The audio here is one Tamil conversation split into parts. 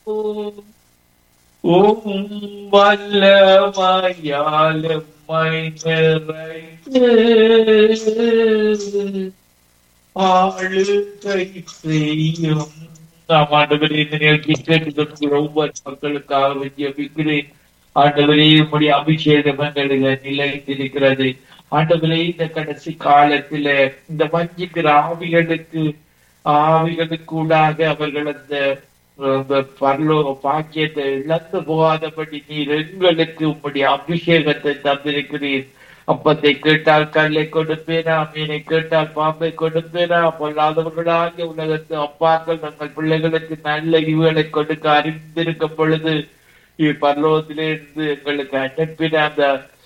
உம் வல்லமையாலும் நிறைந்து ஆளுகை செய்யும் நாம் ஆண்டவரே இந்த நிகழ்ச்சி கேட்டுக்கொண்டு ஒவ்வொரு மக்களுக்காக ஜெபிக்கிறேன் ஆண்டவரே உம்முடைய அபிஷேகம் எங்களுக்கு நிலைத்திருக்கிறது ஆண்டவரே இந்த கடைசி காலத்துல இந்த வஞ்சிக்கிற ஆவிகளுக்கு ஆவிகளுக்கூடாக அவர்கள் அந்த அந்த பரலோக பாக்கியத்தை இழந்து போகாதபடி நீர் எங்களுக்கு உம்முடைய அபிஷேகத்தை தந்திருக்கிறீர் அப்பத்தை கேட்டால் கல்லை கொடுப்பேனா மீனை கேட்டால் பாம்பை கொடுப்பேனா பொல்லாதவர்களாகிய உலகத்து அப்பாக்கள் தங்கள் பிள்ளைகளுக்கு நல்ல இவுகளை கொடுக்க அறிந்திருக்கும் பொழுது பரலோகத்திலிருந்து எங்களுக்கு அனுப்பின அந்த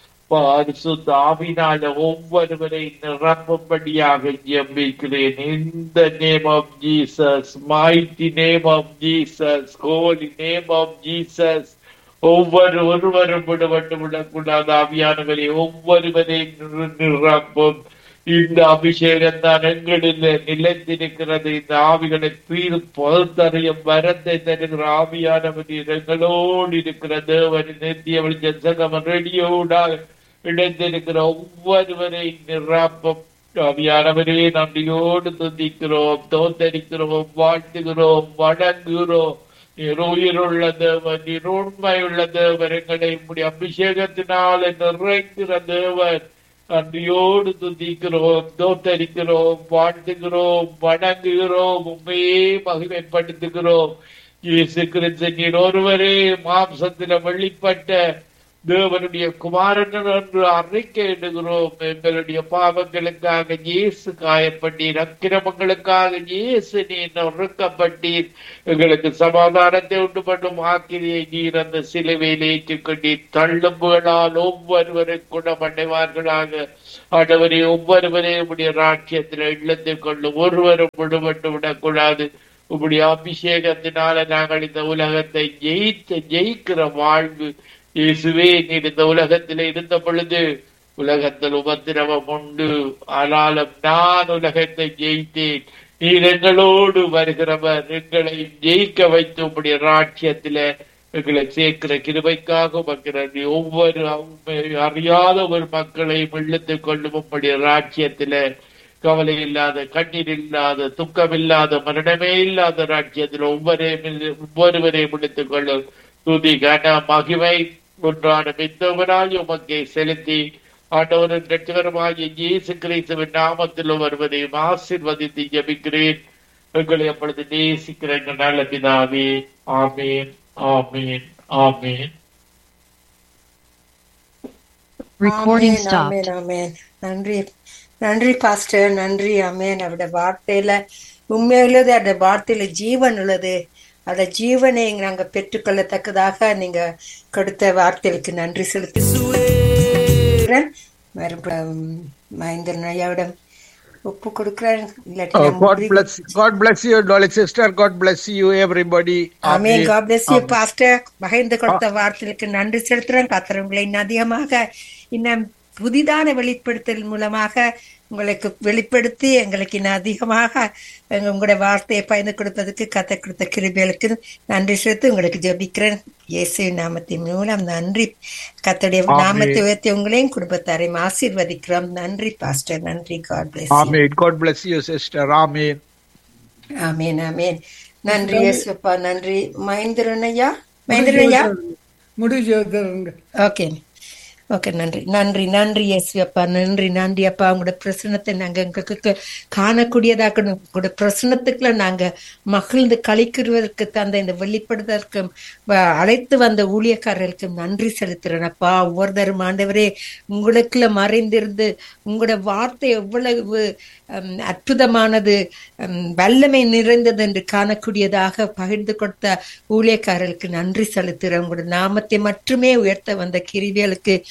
பரிசுத்த ஆவினால ஒவ்வொருவரை நிரப்பும்படியாக ஜெபிக்கிறேன் இந்த name of Jesus mighty name of Jesus holy name of Jesus ஒவ்வொரு ஒருவரும் விடுபட்டு விடக்கூடாது ஆவியானவரை ஒவ்வொருவரையும் நிரப்பும் இந்த அபிஷேகம் தான் எங்களில் நிலைத்திருக்கிறது இந்த ஆவிகளை தீர் பகுத்தறியும் வரத்தை தருகிற ஆவியானவர் எங்களோடு இருக்கிற தேவன் நித்திய வெளிச்சம் ரெடியோடாக இணைந்திருக்கிற ஒவ்வொருவரை நிரப்பும் ஆவியானவரே நன்றியோடு துதிக்கிறோம் தோத்தரிக்கிறோம் வாழ்த்துகிறோம் வணங்குகிறோம் நீர் உயிருள்ள தேவன் நீர் உண்மையுள்ள தேவன் எங்களை உடைய அபிஷேகத்தினால நிறைக்கிற தேவன் நன்றியோடு துதிக்கிறோம் தோத்தரிக்கிறோம் வாழ்த்துகிறோம் வணங்குகிறோம் உண்மையே மகிமைப்படுத்துகிறோம் இயேசு கிறிஸ்து நீர் ஒருவரே மாம்சத்தில வெளிப்பட்ட தேவனுடைய குமாரன் என்று அறிக்கையிடுகிறோம் எங்களுடைய பாவங்களுக்காக இயேசு காயப்பட்டீர் அக்கிரமங்களுக்காக இயேசு நீ நொறுக்கப்பட்டீர் எங்களுக்கு சமாதானத்தை உண்டு பண்ணும் ஆக்கிரியை நீர் அந்த சிலுவையில் ஏற்றுக்கொண்டீர் தள்ளும்புகளால் ஒவ்வொருவரும் குணமடைவார்களாக ஆண்டவரை ஒவ்வொருவரையும் உடைய ராட்சியத்தில் இழந்து கொள்ளும் ஒருவரும் விடுபட்டு விடக்கூடாது உங்களுடைய அபிஷேகத்தினால நாங்கள் இந்த உலகத்தை ஜெயித்து ஜெயிக்கிற வாழ்வு இயேசுவே நீர் இந்த உலகத்தில் இருந்த பொழுது உலகத்தில் உபத்திரவம் உண்டு ஆனாலும் நான் உலகத்தை ஜெயித்தேன் நீர் எங்களோடு வருகிறவர் எங்களை ஜெயிக்க வைத்து உங்களுடைய ராட்சியத்தில எங்களை சேர்க்கிற கிருபைக்காக உமக்கிறது ஒவ்வொரு அறியாத ஒரு மக்களையும் இழுத்துக் கொள்ளும் உங்களுடைய ராட்சியத்தில கவலை இல்லாத கண்ணீர் இல்லாத துக்கம் இல்லாத மரணமே இல்லாத ராட்சியத்தில் ஒவ்வொரு ஒவ்வொருவரையும் இழுத்துக் கொள்ளும் துதி கன மகிமை ஒன்றான மித்தவனாய் உமக்கை செலுத்தி ஆண்டவரின் ரட்சகரமாகிய இயேசு கிறிஸ்துவின் நாமத்தில் வருவதையும் ஆசிர்வதித்து ஜபிக்கிறேன் எங்களை அப்பொழுது நேசிக்கிற எங்கள் நல்ல பிதாவே ஆமேன் ஆமேன் ஆமேன் Recording ஆமென், stopped. ஆமென், ஆமென். நன்றி நன்றி பாஸ்டர் நன்றி அமேன் அவருடைய வார்த்தையில உண்மையுள்ளது அந்த வார்த்தையில ஜீவன் உள்ளது அந்த ஜீவனை நாங்க பெற்றுக்கொள்ளத்தக்கதாக நீங்க கொடுத்த வார்த்தைகளுக்கு நன்றி செலுத்துகிறேன் மறுபடியும் மகேந்திரன் ஐயாவிடம் ஒப்பு கொடுக்கிறேன் இல்லாட்டி Oh, நான் God முடிவு- bless, God bless you, darling sister. God bless you, everybody. Amen Amen. God bless you pastor மகிழ்ந்து கொடுத்த வார்த்தைகளுக்கு நன்றி செலுத்துறேன் கத்திரங்களை இன்னும் அதிகமாக இன்னும் புதிதான வெளிப்படுத்தல் மூலமாக உங்களுக்கு வெளிப்படுத்தி எங்களுக்கு இன்னும் அதிகமாக எங்க- உங்களுடைய வார்த்தையை பயந்து கொடுப்பதற்கு கத்த கொடுத்த கிருபைகளுக்கு நன்றி செலுத்தி உங்களுக்கு ஜெபிக்கிறேன் இயேசு நாமத்தின் மூலம் நன்றி கத்தடைய ஆமென். நாமத்தை உயர்த்தி உங்களையும் குடும்பத்தாரையும் ஆசீர்வதிக்கிறோம் நன்றி பாஸ்டர் நன்றி God bless Amen. God bless you, sister. Amen. Amen amen நன்றி இயேசுப்பா நன்றி மகேந்திரன் ஐயா மகேந்திரன் ஐயா முடிஞ்சு வந்துருங்க ஓகே ஓகே நன்றி நன்றி நன்றி இயேசு அப்பா நன்றி நன்றி அப்பா உங்களோட பிரசனத்தை நாங்க எங்களுக்கு காணக்கூடியதாக்கணும் உங்களோட பிரசனத்துக்குள்ள நாங்க மகிழ்ந்து கழிக்கிறதற்கு தந்த இந்த வெளிப்படுதற்கும் வ- அழைத்து வந்த ஊழியக்காரர்களுக்கு நன்றி செலுத்துறேன் அப்பா ஒவ்வொருத்தரும் ஆண்டவரே உங்களுக்குள்ள மறைந்திருந்து உங்களோட வார்த்தை எவ்வளவு ஹம், அற்புதமானது ஹம், வல்லமை நிறைந்தது என்று காணக்கூடியதாக பகிர்ந்து கொடுத்த ஊழியக்காரர்களுக்கு நன்றி செலுத்துகிறேன் உங்களோட நாமத்தை மட்டுமே உயர்த்த வந்த கிருவிகளுக்கு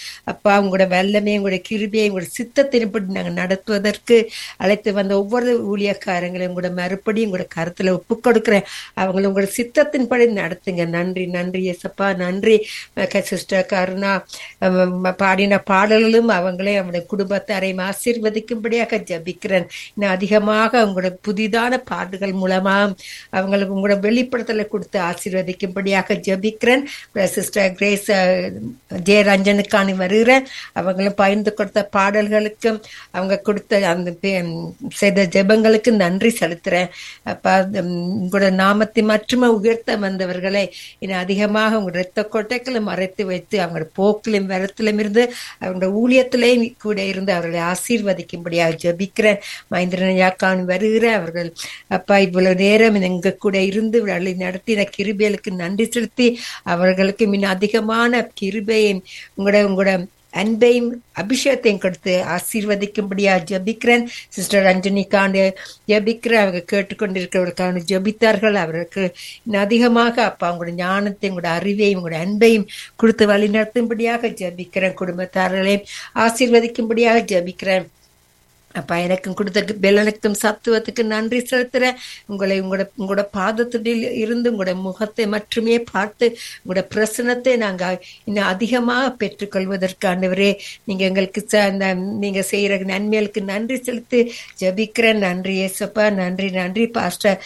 அப்பா உங்களோட வல்லமே உங்களுடைய கிருபையை உங்களுடைய சித்தத்தின்படி நாங்கள் நடத்துவதற்கு அழைத்து வந்த ஒவ்வொரு ஊழியக்காரங்களையும் உங்களோட மறுபடியும் உங்களோட கருத்துல ஒப்பு கொடுக்குறேன் அவங்களை உங்களோட சித்தத்தின்படி நடத்துங்க நன்றி நன்றி எசப்பா நன்றி சிஸ்டர் கருணா அஹ், பாடின பாடல்களும் அவங்களே அவங்களுடைய குடும்பத்தாரையும் ஆசீர்வதிக்கும்படியாக ஜபிக்கிறேன் இன்னும் அதிகமாக உங்களோட புதிதான பாட்டுகள் மூலமா அவங்களுக்கு உங்களோட வெளிப்படுத்தலை கொடுத்து ஆசீர்வதிக்கும்படியாக ஜபிக்கிறேன் சிஸ்டர் கிரேஸ் அஹ், ஜெயரஞ்சனுக்கான வருகிறேன் அவங்களும் பகிர்ந்து கொடுத்த பாடல்களுக்கும் அவங்க கொடுத்த அந்த பே- செய்த ஜெபங்களுக்கு நன்றி செலுத்துறேன் அப்பா உம், உங்களோட நாமத்தை மட்டுமே உயர்த்த வந்தவர்களை இன்னும் அதிகமாக உங்களோட இரத்த கொட்டைகளை மறைத்து வைத்து அவங்களோட போக்கிலும் வரத்திலும் இருந்து அவங்களோட ஊழியத்திலையும் கூட இருந்து அவர்களை ஆசீர்வதிக்கும்படியாக ஜெபிக்கிறேன் மகேந்திரன் யாக்கான் வருகிற அவர்கள் அப்பா இவ்வளவு நேரம் எங்க கூட இருந்து வழி நடத்தின கிருபைகளுக்கு நன்றி செலுத்தி அவர்களுக்கு மின் அதிகமான கிருபையும் உங்களோட உங்களோட அன்பையும் அபிஷேகத்தையும் கொடுத்து ஆசீர்வதிக்கும்படியா ஜெபிக்கிறேன் சிஸ்டர் ரஞ்சனிக்காண்டு ஜெபிக்கிற அவங்க கேட்டுக்கொண்டிருக்கிறவர்களுக்கான ஜெபித்தார்கள் அவர்களுக்கு இன்னும் அதிகமாக அப்பா உங்களோட ஞானத்தையும் உங்களோட அறிவையும் உங்களோட அன்பையும் கொடுத்து வழிநடத்தும்படியாக ஜெபிக்கிறேன் குடும்பத்தார்களையும் ஆசீர்வதிக்கும்படியாக ஜெபிக்கிறேன் அப்பா எனக்கும் கொடுத்த பெலனுக்கும் சத்துவத்துக்கு நன்றி செலுத்துறேன் உங்களை உங்களோட உங்களோட பாதத்தில் இருந்து உங்களோட முகத்தை மட்டுமே பார்த்து உங்களோட பிரசனத்தை நாங்க இன்னும் அதிகமாக பெற்றுக்கொள்வதற்கு ஆண்டவரே நீங்க எங்களுக்கு ச- அந்த நீங்க செய்யற நன்மைகளுக்கு நன்றி செலுத்தி ஜெபிக்கிறேன் நன்றி ஏசப்பா நன்றி நன்றி பாஸ்டர்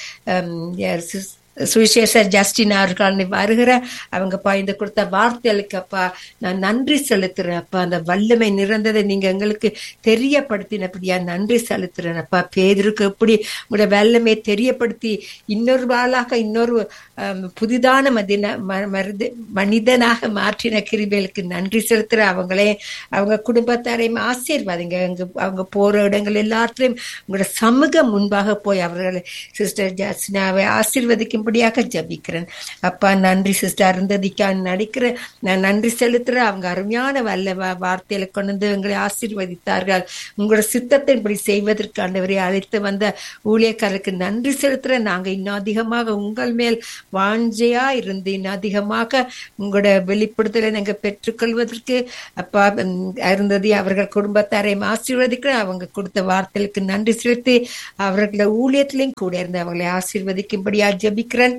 சுவிசேஷர் ஜஸ்டின் அவர்கள் வருகிற அவங்க பாய்ந்து கொடுத்த வார்த்தைகளுக்கு அப்பா நான் நன்றி செலுத்துறேன் அப்பா அந்த வல்லமை நிறந்ததை நீங்க எங்களுக்கு தெரியப்படுத்தினபடியா நன்றி செலுத்துறேன் அப்பா பேதருக்கு எப்படி உங்களோட வல்லமை தெரியப்படுத்தி இன்னொரு ஆளாக இன்னொரு ஆம், புதிதான மதின ம- மருது மனிதனாக மாற்றின கிருபைகளுக்கு நன்றி செலுத்துற அவங்களே அவங்க குடும்பத்தாரையும் ஆசீர்வாதிங்க அங்க அவங்க போற இடங்கள் எல்லாத்திலையும் உங்களோட சமூகம் முன்பாக போய் அவர்களை சிஸ்டர் ஜாஸ்னாவை ஆசீர்வதிக்கும்படியாக ஜபிக்கிறேன் அப்பா நன்றி சிஸ்டர் அருந்ததிக்கா நடிக்கிற நான் நன்றி செலுத்துறேன் அவங்க அருமையான வல்ல வா- வார்த்தைகளை கொண்டு வந்து எங்களை ஆசீர்வதித்தார்கள் உங்களோட சித்தத்தின்படி செய்வதற்கு ஆண்டவரை அழைத்து வந்த ஊழியக்காரருக்கு நன்றி செலுத்துறேன் நாங்க இன்னும் அதிகமாக உங்கள் மேல் வாஞ்சையா இருந்து இன்னும் அதிகமாக உங்களோட வெளிப்படுத்தலை நாங்க பெற்றுக்கொள்வதற்கு அப்பா உம், அருந்ததி அவர்கள் குடும்பத்தாரையும் ஆசீர்வதிக்கிறேன் அவங்க கொடுத்த வார்த்தைகளுக்கு நன்றி செலுத்தி அவர்களோட ஊழியத்திலையும் கூட இருந்து அவர்களை ஆசீர்வதிக்கும்படியா ஜெபிக்கிறேன்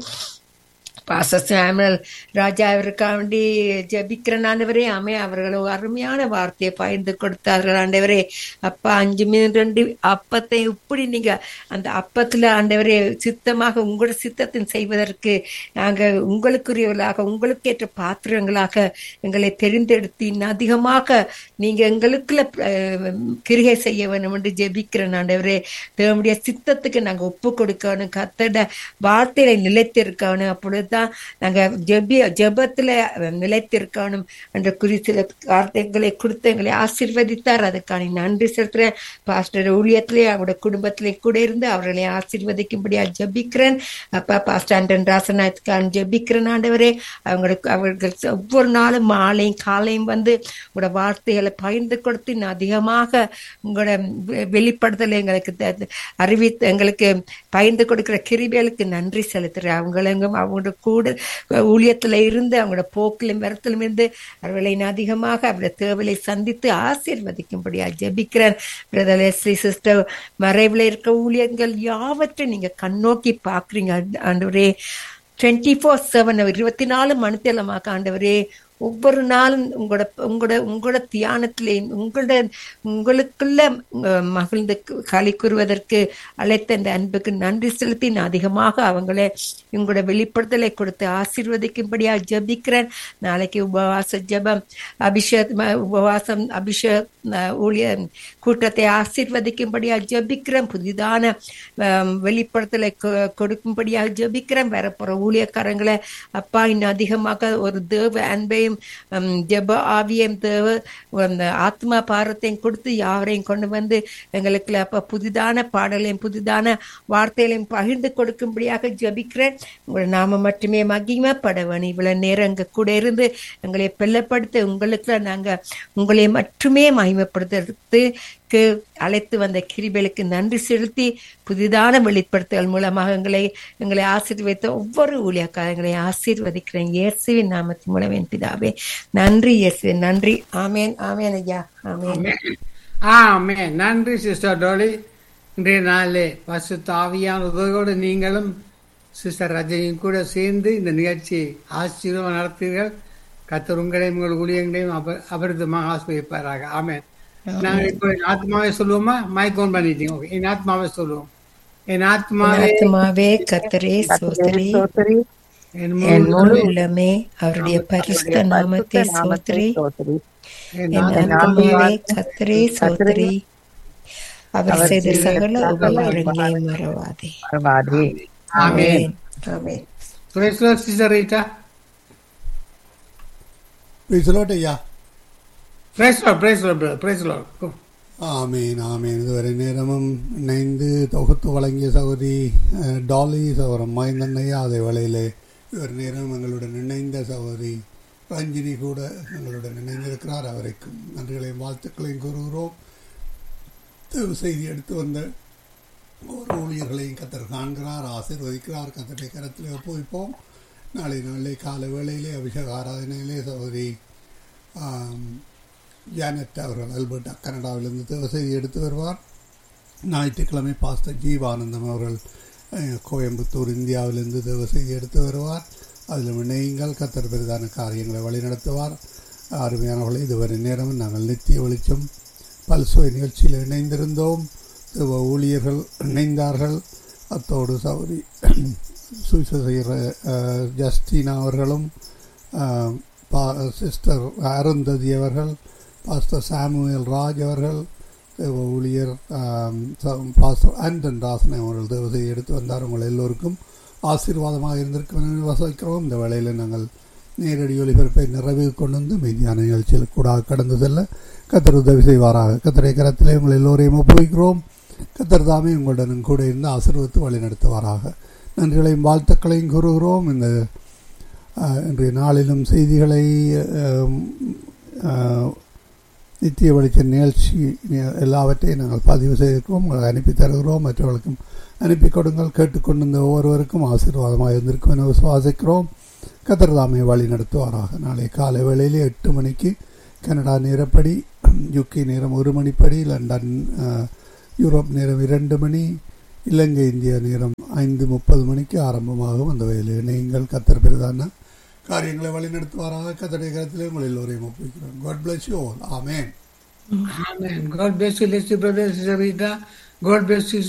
பாச சாமுவேல் ராஜா அவருக்காண்டி ஜபிக்கிறேன் ஆண்டவரே ஆமே அவர்கள் ஒரு அருமையான வார்த்தையை பகிர்ந்து கொடுத்தார்கள் ஆண்டவரே அப்பா அஞ்சு மீன் ரெண்டு அப்பத்தை இப்படி நீங்க அந்த அப்பத்துல ஆண்டவரே சித்தமாக உங்களோட சித்தத்தின் செய்வதற்கு நாங்க உங்களுக்குரியவர்களாக உங்களுக்கேற்ற பாத்திரங்களாக எங்களை தெரிந்தெடுத்து இன்னும் அதிகமாக நீங்க எங்களுக்குள்ள அஹ், கிரிகை செய்ய வேணும் என்று ஜெபிக்கிறேன் ஆண்டவரே தேவனுடைய சித்தத்துக்கு நாங்க ஒப்பு கொடுக்கணும் கத்தட வார்த்தையில நிலைத்திருக்கணும் அப்பொழுதுதான் நாங்க ஜெபி ஜெபத்துல நிலைத்திருக்கணும் என்ற குறித்த வார்த்தைகளை கொடுத்து எங்களை ஆசீர்வதித்தார் அதுக்கான நன்றி செலுத்துறேன் பாஸ்டர் ஊழியத்திலே அவருடைய குடும்பத்திலே கூட இருந்து அவர்களை ஆசீர்வதிக்கும்படியா ஜெபிக்கிறேன் அப்பா பாஸ்டர் ஆண்டன் ராசநாயத்துக்கான ஜெபிக்கிறேன் ஆண்டவரே அவங்களுக்கு அவர்கள் ஒவ்வொரு நாளும் மாலையும் காலையும் வந்து உங்களோட வார்த்தைகளை பகிர்ந்து கொடுத்து இன்னும் அதிகமாக உங்களோட வெ- வெளிப்படுத்தலை எங்களுக்கு த- அறிவித்து எங்களுக்கு பகிர்ந்து கொடுக்கிற கிருபிகளுக்கு நன்றி செலுத்துறேன் அவங்களும் அவங்களோட கூட ஊழியத்துல இருந்து அவங்களோட போக்கிலும் வரத்திலும் இருந்து அவர்களை இன்னும் அதிகமாக அவருடைய தேவலை சந்தித்து ஆசீர்வதிக்கும்படியா ஜெபிக்கிறேன் பிரதர் லெஸ்லி சிஸ்டர் மறைவில் இருக்க ஊழியங்கள் யாவற்றை நீங்க கண்ணோக்கி பாக்குறீங்க ஆண்டவரே டுவெண்ட்டி ஃபோர் செவன் இருபத்தி நாலு மணித்தேலமாக ஆண்டவரே ஒவ்வொரு நாளும் உங்களோட உங்களோட உங்களோட தியானத்திலே உங்களோட உங்களுக்குள்ள அஹ், மகிழ்ந்து களி கூறுவதற்கு அழைத்த இந்த அன்புக்கு நன்றி செலுத்தி நான் அதிகமாக அவங்களே உங்களோட வெளிப்படுத்தலை கொடுத்து ஆசீர்வதிக்கும்படியா ஜெபிக்கிறேன் நாளைக்கு உபவாச ஜெபம் அபிஷேக் ம- உபவாசம் அபிஷேக் அஹ், ஊழிய கூட்டத்தை ஆசீர்வதிக்கும்படியா ஜெபிக்கிறேன் புதிதான அஹ், வெளிப்படுத்தலை கொ- கொடுக்கும்படியாக ஜெபிக்கிறேன் வரப்போற ஊழியக்காரங்களை அப்பா இன்னும் அதிகமாக ஒரு தேவ அன்பையும் ஹம், ஜெப ஆவியையும் தேவ அந்த ஆத்மா பாரத்தையும் கொடுத்து யாவரையும் கொண்டு வந்து எங்களுக்கு அப்ப புதிதான பாடலையும் புதிதான வார்த்தைகளையும் பகிர்ந்து கொடுக்கும்படியாக ஜெபிக்கிறேன் உங்களை நாம மட்டுமே மகிமைப்பட வேணும் இவ்வளவு நேரம் எங்க கூட இருந்து எங்களை பெல்லப்படுத்த உங்களுக்கு நாங்க உங்களை மட்டுமே மகிமைப்படுத்துறதுக்கு ஊழியங்களுக்கு அழைத்து வந்த கிருபைகளுக்கு நன்றி செலுத்தி புதிதான வெளிப்படுத்தல் மூலமாக எங்களை எங்களை ஆசீர்வதித்த ஒவ்வொரு ஊழியக்காரங்களை ஆசீர்வதிக்கிறேன் இயேசுவின் நாமத்தின் மூலம் என் பிதாவே நன்றி இயேசு நன்றி ஆமேன் ஆமேன் ஐயா ஆமேன் ஆமே நன்றி சிஸ்டர் டோலி இன்றைய நாளிலே பசு தாவியான உதவியோடு நீங்களும் சிஸ்டர் ரஜினியும் கூட சேர்ந்து இந்த நிகழ்ச்சியை ஆசீர்வாதம் நடத்தீர்கள் கத்தர் உங்களையும் உங்கள் ஊழியங்களையும் அப அபரிதமாக ஆசிரியப்பாராக ஆமே நாங்கள் இப்போ என் ஆத்மாவை சொல்லுவோமா மைக் ஓன் பண்ணிட்டீங்க ஓகே என் ஆத்மாவை சொல்லுவோம் என் ஆத்மாவே ஆத்மாவே கத்தரே சோதரி என் என் முழு முழு உள்ளமே அவருடைய பரிசுத்த நாமத்தை சோதரி என் என் ஆத்மாவே கத்தரே சோதரி அவர் செய்த சகல உபகாரங்களையும் மறவாதே ஆமென் ஆமென் சிஸ்டர் ரீட்டா பிரைஸ்லோட் ஐயா praise Lord praise Lord praise Lord ஆமீன் ஆமீன் இதுவரை நேரமும் இணைந்து தொகுத்து வழங்கிய சகோதரி அஹ், டாலி சகோதரம் மைந்தன்னையா அதே வேளையிலே இவர் நேரம் எங்களுடன் இணைந்த சகோதரி ரஞ்சினி கூட எங்களுடன் இணைந்திருக்கிறார் அவருக்கும் நன்றிகளையும் வாழ்த்துக்களையும் கூறுகிறோம் தேவு செய்தி எடுத்து வந்த ஒவ்வொரு ஊழியர்களையும் கத்தர் காண்கிறார் ஆசீர்வதிக்கிறார் கத்தரை கரத்திலே ஒப்புவிப்போம் நாளை நாளை காலை வேளையிலே அபிஷேக ஆராதனையிலே சகோதரி ஆம், ஜானட் அவர்கள் அல்பர்டா கனடாவிலிருந்து தேவ செய்தி எடுத்து வருவார் ஞாயிற்றுக்கிழமை பாஸ்டர் ஜீவானந்தம் அவர்கள் அஹ், கோயம்புத்தூர் இந்தியாவிலிருந்து தேவ செய்தி எடுத்து வருவார் அதில் இணையுங்கள் கத்தர் பெரிதான காரியங்களை வழிநடத்துவார் அருமையானவர்களை இதுவரை நேரமும் நாங்கள் நித்திய வெளிச்சம் பல்சுவை நிகழ்ச்சியில் இணைந்திருந்தோம் தேவ ஊழியர்கள் இணைந்தார்கள் அத்தோடு சௌரி சுவிசேஷர் அஹ், ஜஸ்டினா அவர்களும் அஹ், பா- சிஸ்டர் அருந்ததி அவர்கள் பாஸ்டர் சாமுவேல் ராஜ் அவர்கள் தேவ ஊழியர் ஆம், ச- பாஸ்டர் ஆண்டன் ராசன் அவர்கள் தேவதை எடுத்து வந்தார் உங்கள் எல்லோருக்கும் ஆசீர்வாதமாக இருந்திருக்கும் என வசிக்கிறோம் இந்த வேளையில் நாங்கள் நேரடி ஒளிபரப்பை நிறைவு கொண்டு வந்து மீதியான நிகழ்ச்சியில் கூட கடந்து செல்ல கத்தர் உதவி செய்வாராக கத்தரை கரத்திலே உங்கள் எல்லோரையும் ஒப்புவிக்கிறோம் கத்தர் தாமே உங்களுடன் கூட இருந்து ஆசீர்வதித்து வழி நடத்துவாராக நன்றிகளையும் வாழ்த்துக்களையும் கூறுகிறோம் இந்த அஹ், இன்றைய நாளிலும் செய்திகளை அஹ், அஹ், நித்திய வெளிச்ச நிகழ்ச்சி நி- எல்லாவற்றையும் நாங்கள் பதிவு செய்திருக்கிறோம் உங்களுக்கு அனுப்பி தருகிறோம் மற்றவர்களுக்கும் அனுப்பி கொடுங்கள் கேட்டுக்கொண்டிருந்த ஒவ்வொருவருக்கும் ஆசீர்வாதமாக இருந்திருக்கும் என விசுவாசிக்கிறோம் கத்தர்தாமை வழி நடத்துவாராக நாளை காலை வேளையிலே எட்டு மணிக்கு கனடா நேரப்படி யுகே நேரம் ஒரு மணிப்படி லண்டன் அஹ், யூரோப் நேரம் இரண்டு மணி இலங்கை இந்தியா நேரம் ஐந்து முப்பது மணிக்கு ஆரம்பமாகும் அந்த வேலையை நீங்கள் கத்தர் பெரிதான காரியங்களை வழிநடத்துவாராக கத்தடைய கருத்திலே உங்கள் எல்லோரையும் ஒப்புவிக்கிறோம் God bless you all amen Amen. God bless you, Leslie brother, Sister Rita. God bless you,